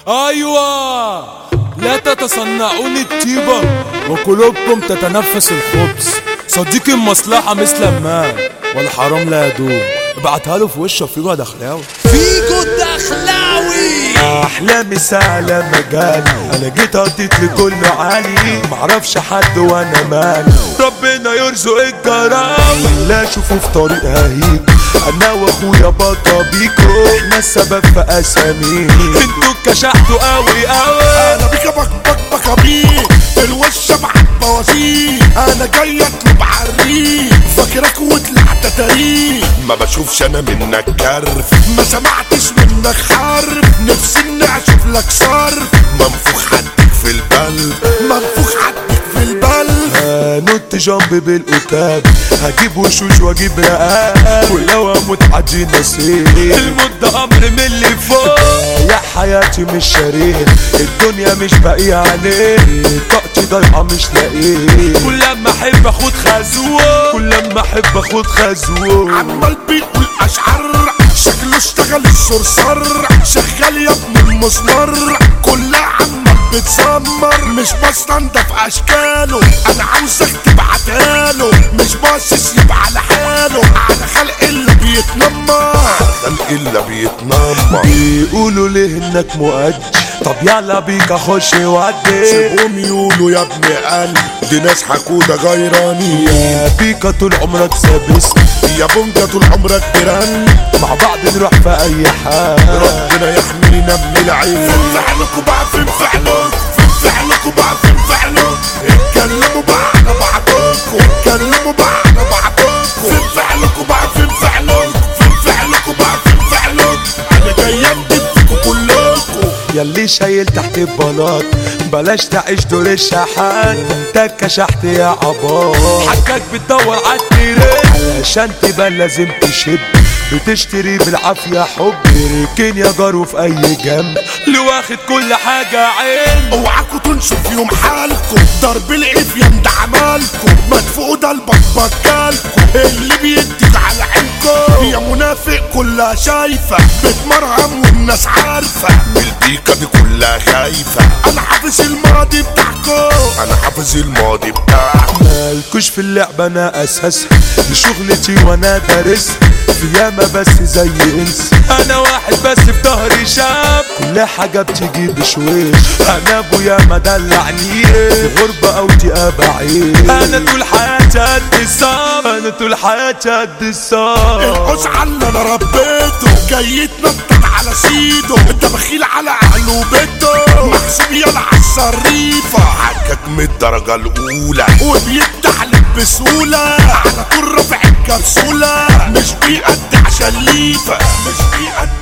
ايوه لا تتصنعون الطيبة وقلوبكم تتنفس الخبز صديق المصلحة مثل الماء والحرام لا يدوم ابعتها له في وشه فيجو دخلاوي فيجو الدخلاوي احلامي سهلة مجال انا جيت قضيت لكل عالي معرفش حد وانا مالي ربنا يرزق الجراوي لا اشوفه في طريق هيك انا واخويا بطا بيكو احنا السبب في اسامينا انتوا كشحتوا قوي قوي انا بيك بك بك بك بيك الوش بعد بوازيك انا جاي اطلب عريك فاكرك وطلعت تاريخ ما بشوفش انا منك كرف ما سمعتش منك حرف نفسي اني اشوف لك صرف منفوخ حدك في البلد منفوخ حدك في البلد نط جنب بالقتاب هجيب وشوش واجيب رقاب ولو اموت عدي نصيب الموت ده امر من اللي فوق يا حياتي مش شريك الدنيا مش باقية عليك طاقتي ضايعة مش لاقيه كل لما احب اخد خازوق كل لما احب اخد خازوق عمال بيقول اشعر شكله اشتغل الصرصر شغال يا ابن المسمار كلها عمال بتسمر مش بستنضف اشكاله انا عاوزك تبعتها له مش باصص يبقى على حاله على خلق اللي بيتنمر خلق اللي بيتنمر بيقولوا ليه انك مؤدي طب يلا بيك اخش وادي سيبهم يقولوا يا ابن قلب دي ناس حكودة غيرانية يا بيكا طول عمرك سابس يا بونجا طول عمرك ترن مع بعض نروح في اي حال ربنا يحمينا من العين في فعلكوا بقى في فعلكوا في فعلكوا بقى في فعلكوا اتكلموا بقى على بعضكوا اتكلموا بقى على بعضكوا في فعلكوا بقى في فعلكوا في فعلكوا بقى في فعلكوا انا جاي امدد فيكوا كلكوا ياللي شايل تحت البلاط بلاش تعيش دور الشحات انت كشحت يا عبار حكاك بتدور عالترند علشان تبقى لازم تشد بتشتري بالعافية حب ركن يا جارو في اي جنب اللي واخد كل حاجة عين اوعكوا تنسوا في يوم حالكوا ضرب العافية ده عمالكوا مدفوق ده البكالكوا اللي بيديك على عينكوا يا منافق كلها شايفة بتمرهم والناس عارفة البيكة دي كلها خايفة انا حافظ الماضي بتاعكوا انا حافظ الماضي بتاعكوا مالكوش في اللعبة انا اساسها دي شغلتي وانا دارس في ياما بس زي انس انا واحد بس في ظهري شاب كل حاجة بتيجي بشويش انا ابويا ما دلعني غربة او دقيقة بعيد انا طول حياتي قد الصاب انا طول حياتي قد الصاب القصعة اللي انا ربيته جاي يتنطط على سيده انت بخيل على اهله وبيته محسوب يلا على الصريفة حكك من الدرجة الاولى وبيفتح لك بسهولة على طول رافع الكبسولة مش بيقد عشان ليفة مش بيقد